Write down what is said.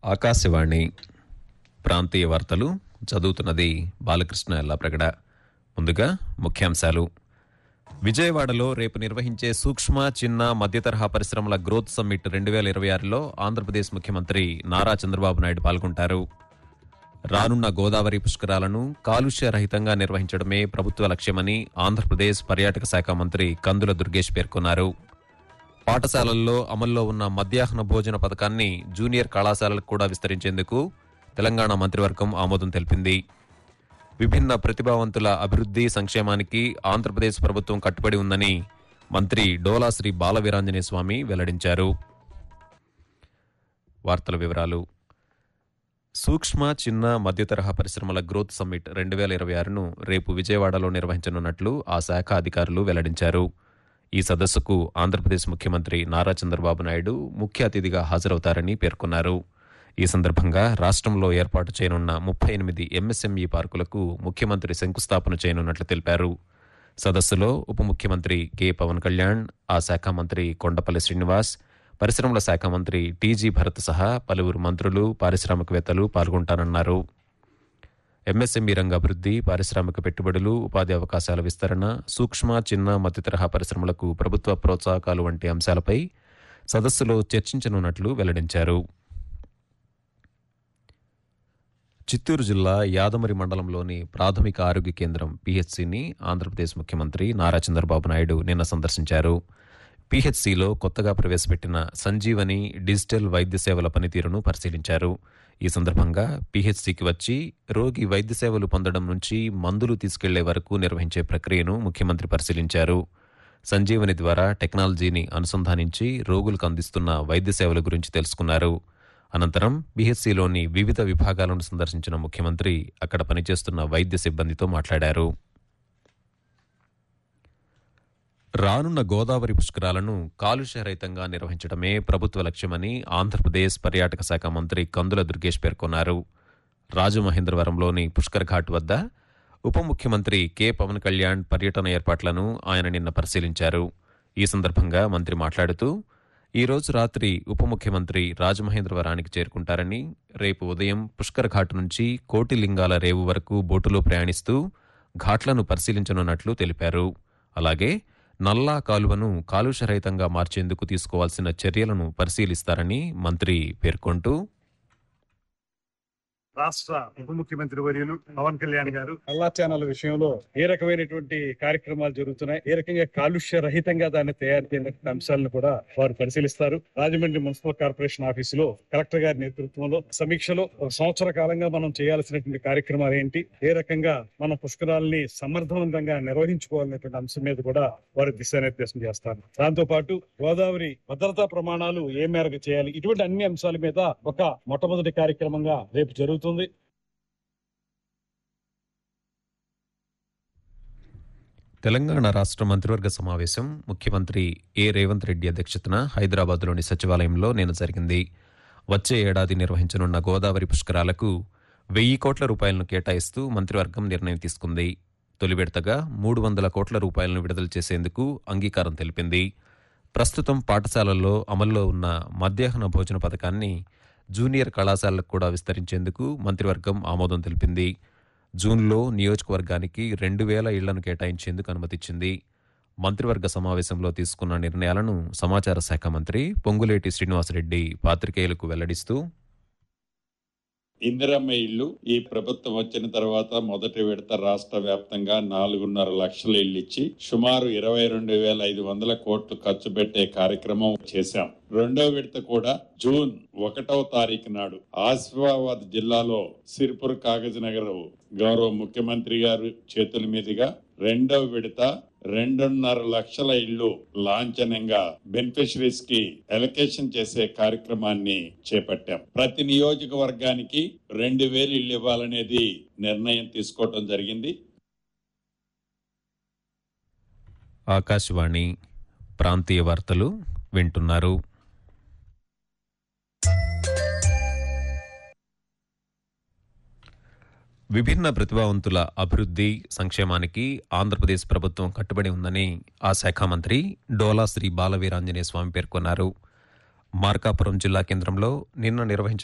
ఆకాశవాణి ప్రాంతీయ వార్తలు చదువుతున్నది బాలకృష్ణ ఎల్లాప్రగడ ముందుగా ముఖ్యాంశాలు విజయవాడలో రేపు నిర్వహించే సూక్ష్మ చిన్న మధ్యతరహా పరిశ్రమల గ్రోత్ సమ్మిట్ రెండు వేల ఇరవై ఆరులో ఆంధ్రప్రదేశ్ ముఖ్యమంత్రి నారా చంద్రబాబు నాయుడు పాల్గొంటారు రానున్న గోదావరి పుష్కరాలను కాలుష్య రహితంగా నిర్వహించడమే ప్రభుత్వ లక్ష్యమని ఆంధ్రప్రదేశ్ పర్యాటక శాఖ మంత్రి కందుల దుర్గేష్ పేర్కొన్నారు పాఠశాలల్లో అమల్లో ఉన్న మధ్యాహ్న భోజన పథకాన్ని జూనియర్ కళాశాలలకు కూడా విస్తరించేందుకు తెలంగాణ మంత్రివర్గం ఆమోదం తెలిపింది విభిన్న ప్రతిభావంతుల అభివృద్ధి సంక్షేమానికి ఆంధ్రప్రదేశ్ ప్రభుత్వం కట్టుబడి ఉందని మంత్రి డోలా శ్రీ బాలవీరాంజనేయ స్వామి వెల్లడించారు వార్తల వివరాలు సూక్ష్మ చిన్న మధ్యతరహా పరిశ్రమల గ్రోత్ సమ్మిట్ రెండు వేల ఇరవై ఆరును రేపు విజయవాడలో నిర్వహించనున్నట్లు ఆ శాఖ అధికారులు వెల్లడించారు ఈ సదస్సుకు ఆంధ్రప్రదేశ్ ముఖ్యమంత్రి నారా చంద్రబాబు నాయుడు ముఖ్య అతిథిగా హాజరవుతారని పేర్కొన్నారు ఈ సందర్భంగా రాష్ట్రంలో ఏర్పాటు చేయనున్న ముప్పై ఎనిమిది ఎంఎస్ఎంఈ పార్కులకు ముఖ్యమంత్రి శంకుస్థాపన చేయనున్నట్లు తెలిపారు సదస్సులో ఉప ముఖ్యమంత్రి కె పవన్ కళ్యాణ్ ఆ శాఖ మంత్రి కొండపల్లి శ్రీనివాస్ పరిశ్రమల శాఖ మంత్రి టీజీ భరత్ సహా పలువురు మంత్రులు పారిశ్రామికవేత్తలు పాల్గొంటారన్నారు ఎంఎస్ఎంఈ రంగ అభివృద్ధి పారిశ్రామిక పెట్టుబడులు ఉపాధి అవకాశాల విస్తరణ సూక్ష్మ చిన్న మధ్యతరహా పరిశ్రమలకు ప్రభుత్వ ప్రోత్సాహకాలు వంటి అంశాలపై సదస్సులో చర్చించనున్నట్లు వెల్లడించారు చిత్తూరు జిల్లా యాదమరి మండలంలోని ప్రాథమిక ఆరోగ్య కేంద్రం పీహెచ్సిని ఆంధ్రప్రదేశ్ ముఖ్యమంత్రి నారా చంద్రబాబు నాయుడు నిన్న సందర్శించారు పీహెచ్సిలో కొత్తగా ప్రవేశపెట్టిన సంజీవని డిజిటల్ వైద్య సేవల పనితీరును పరిశీలించారు ఈ సందర్భంగా పీహెచ్సికి వచ్చి రోగి వైద్య సేవలు పొందడం నుంచి మందులు తీసుకెళ్లే వరకు నిర్వహించే ప్రక్రియను ముఖ్యమంత్రి పరిశీలించారు సంజీవని ద్వారా టెక్నాలజీని అనుసంధానించి రోగులకు అందిస్తున్న వైద్య సేవల గురించి తెలుసుకున్నారు అనంతరం బీహెచ్సిలోని వివిధ విభాగాలను సందర్శించిన ముఖ్యమంత్రి అక్కడ పనిచేస్తున్న వైద్య సిబ్బందితో మాట్లాడారు రానున్న గోదావరి పుష్కరాలను కాలుష్యరహితంగా నిర్వహించడమే ప్రభుత్వ లక్ష్యమని ఆంధ్రప్రదేశ్ పర్యాటక శాఖ మంత్రి కందుల దుర్గేష్ పేర్కొన్నారు రాజమహేంద్రవరంలోని పుష్కర్ ఘాట్ వద్ద ఉప ముఖ్యమంత్రి కె పవన్ కళ్యాణ్ పర్యటన ఏర్పాట్లను ఆయన నిన్న పరిశీలించారు ఈ సందర్భంగా మంత్రి మాట్లాడుతూ ఈ రోజు రాత్రి ఉప ముఖ్యమంత్రి రాజమహేంద్రవరానికి చేరుకుంటారని రేపు ఉదయం పుష్కర్ ఘాట్ నుంచి కోటిలింగాల రేవు వరకు బోటులో ప్రయాణిస్తూ ఘాట్లను పరిశీలించనున్నట్లు తెలిపారు అలాగే నల్లా కాలువను కాలుష్యరహితంగా మార్చేందుకు తీసుకోవాల్సిన చర్యలను పరిశీలిస్తారని మంత్రి పేర్కొంటూ రాష్ట్ర ఉప ముఖ్యమంత్రి వర్యులు పవన్ కళ్యాణ్ గారు నల్లా ఛానల్ విషయంలో ఏ రకమైనటువంటి కార్యక్రమాలు జరుగుతున్నాయి ఏ రకంగా కాలుష్య రహితంగా దాన్ని తయారు చేయడానికి అంశాలను కూడా వారు పరిశీలిస్తారు రాజమండ్రి మున్సిపల్ కార్పొరేషన్ ఆఫీసులో కలెక్టర్ గారి నేతృత్వంలో సమీక్షలో ఒక సంవత్సర కాలంగా మనం చేయాల్సినటువంటి కార్యక్రమాలు ఏంటి ఏ రకంగా మనం పుష్కరాలని సమర్థవంతంగా నిర్వహించుకోవాలనేటువంటి అంశం మీద కూడా వారు దిశానిర్దేశం చేస్తారు దాంతో పాటు గోదావరి భద్రతా ప్రమాణాలు ఏ మేరకు చేయాలి ఇటువంటి అన్ని అంశాల మీద ఒక మొట్టమొదటి కార్యక్రమంగా రేపు జరుగుతుంది తెలంగాణ రాష్ట్ర మంత్రివర్గ సమావేశం ముఖ్యమంత్రి ఏ రేవంత్ రెడ్డి అధ్యక్షతన హైదరాబాద్లోని సచివాలయంలో నిన్న జరిగింది వచ్చే ఏడాది నిర్వహించనున్న గోదావరి పుష్కరాలకు వెయ్యి కోట్ల రూపాయలను కేటాయిస్తూ మంత్రివర్గం నిర్ణయం తీసుకుంది తొలి విడతగా మూడు వందల కోట్ల రూపాయలను విడుదల చేసేందుకు అంగీకారం తెలిపింది ప్రస్తుతం పాఠశాలల్లో అమల్లో ఉన్న మధ్యాహ్న భోజన పథకాన్ని జూనియర్ కళాశాలకు కూడా విస్తరించేందుకు మంత్రివర్గం ఆమోదం తెలిపింది జూన్లో నియోజకవర్గానికి రెండు వేల ఇళ్లను కేటాయించేందుకు అనుమతిచ్చింది మంత్రివర్గ సమావేశంలో తీసుకున్న నిర్ణయాలను సమాచార శాఖ మంత్రి పొంగులేటి శ్రీనివాసరెడ్డి పాత్రికేయులకు వెల్లడిస్తూ ఇందిరమ్మ ఇల్లు ఈ ప్రభుత్వం వచ్చిన తర్వాత మొదటి విడత రాష్ట్ర వ్యాప్తంగా నాలుగున్నర లక్షల ఇల్లు ఇచ్చి సుమారు ఇరవై రెండు వేల ఐదు వందల కోట్లు ఖర్చు పెట్టే కార్యక్రమం చేశాం రెండో విడత కూడా జూన్ ఒకటవ తారీఖు నాడు ఆసిఫాబాద్ జిల్లాలో సిర్పూర్ కాగజ్ నగర్ గౌరవ ముఖ్యమంత్రి గారు చేతుల మీదుగా రెండవ విడత రెండున్నర లక్షల ఇళ్లు లాంఛనంగా బెనిఫిషరీస్ కి ఎలకేషన్ చేసే కార్యక్రమాన్ని చేపట్టాం ప్రతి నియోజకవర్గానికి రెండు వేలు ఇళ్లు ఇవ్వాలనేది నిర్ణయం తీసుకోవటం జరిగింది ఆకాశవాణి ప్రాంతీయ వార్తలు వింటున్నారు విభిన్న ప్రతిభావంతుల అభివృద్ధి సంక్షేమానికి ఆంధ్రప్రదేశ్ ప్రభుత్వం కట్టుబడి ఉందని ఆ శాఖ మంత్రి డోలా శ్రీ బాలవీరాంజనేయ స్వామి పేర్కొన్నారు మార్కాపురం జిల్లా కేంద్రంలో నిన్న నిర్వహించిన